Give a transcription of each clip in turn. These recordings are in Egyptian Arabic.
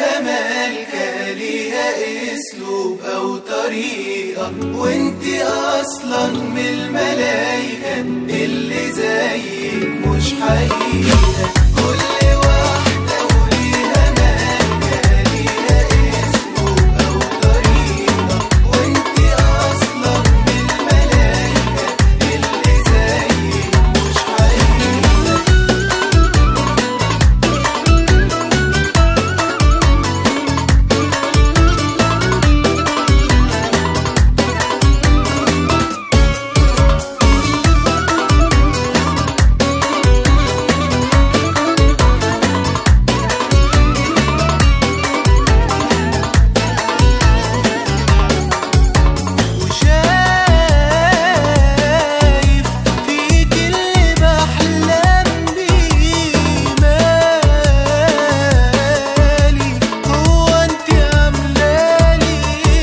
ليها مالكة ليها اسلوب او طريقة وانت اصلا من الملايكة اللي زيك مش حقيقة كل واحدة وليها مالكة ليها اسلوب او طريقة وانت اصلا من الملايكة اللي زيك مش حقيقة وشايف فيك اللي بحلم بيه مالي هو انت عاملالي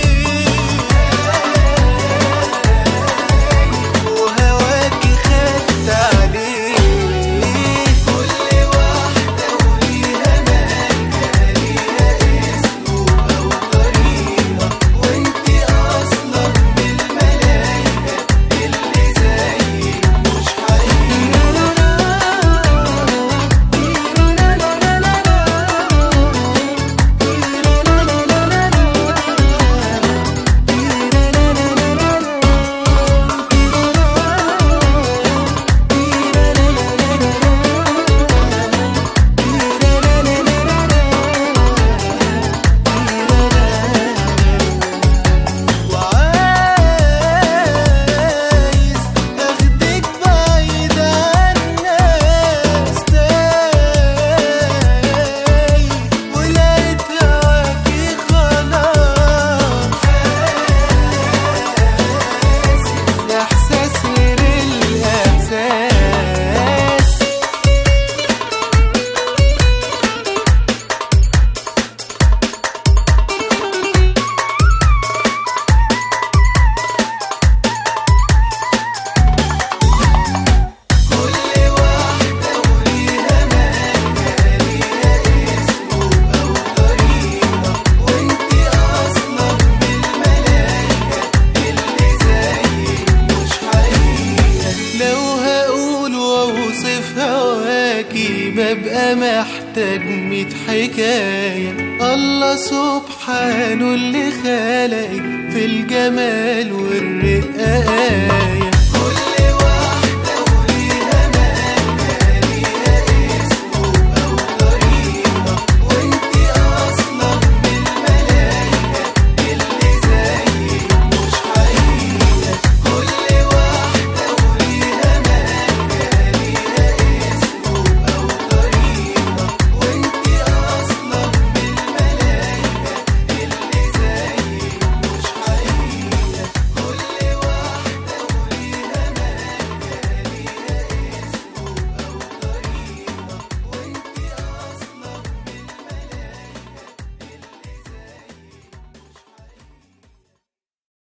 وهواكي خدت عليه كل واحدة وليها مالكة ليها اسلوب أو طريقة وانتي أصلا من الملايكة اللي زيك مش وعايز اخدك بعيد عالناس تايه ولقيت هواكي خلاص احساس غير الاحساس كل واحدة وليها مالكة ليها اسلوب أو طريقة وانتي أصلا من الملايكة اللي زيك مش حقيقة لو هقول وأوصف هواكي ببقى محتاج ميت حكاية الله سبحانه اللي خلقك في الجمال والرقاية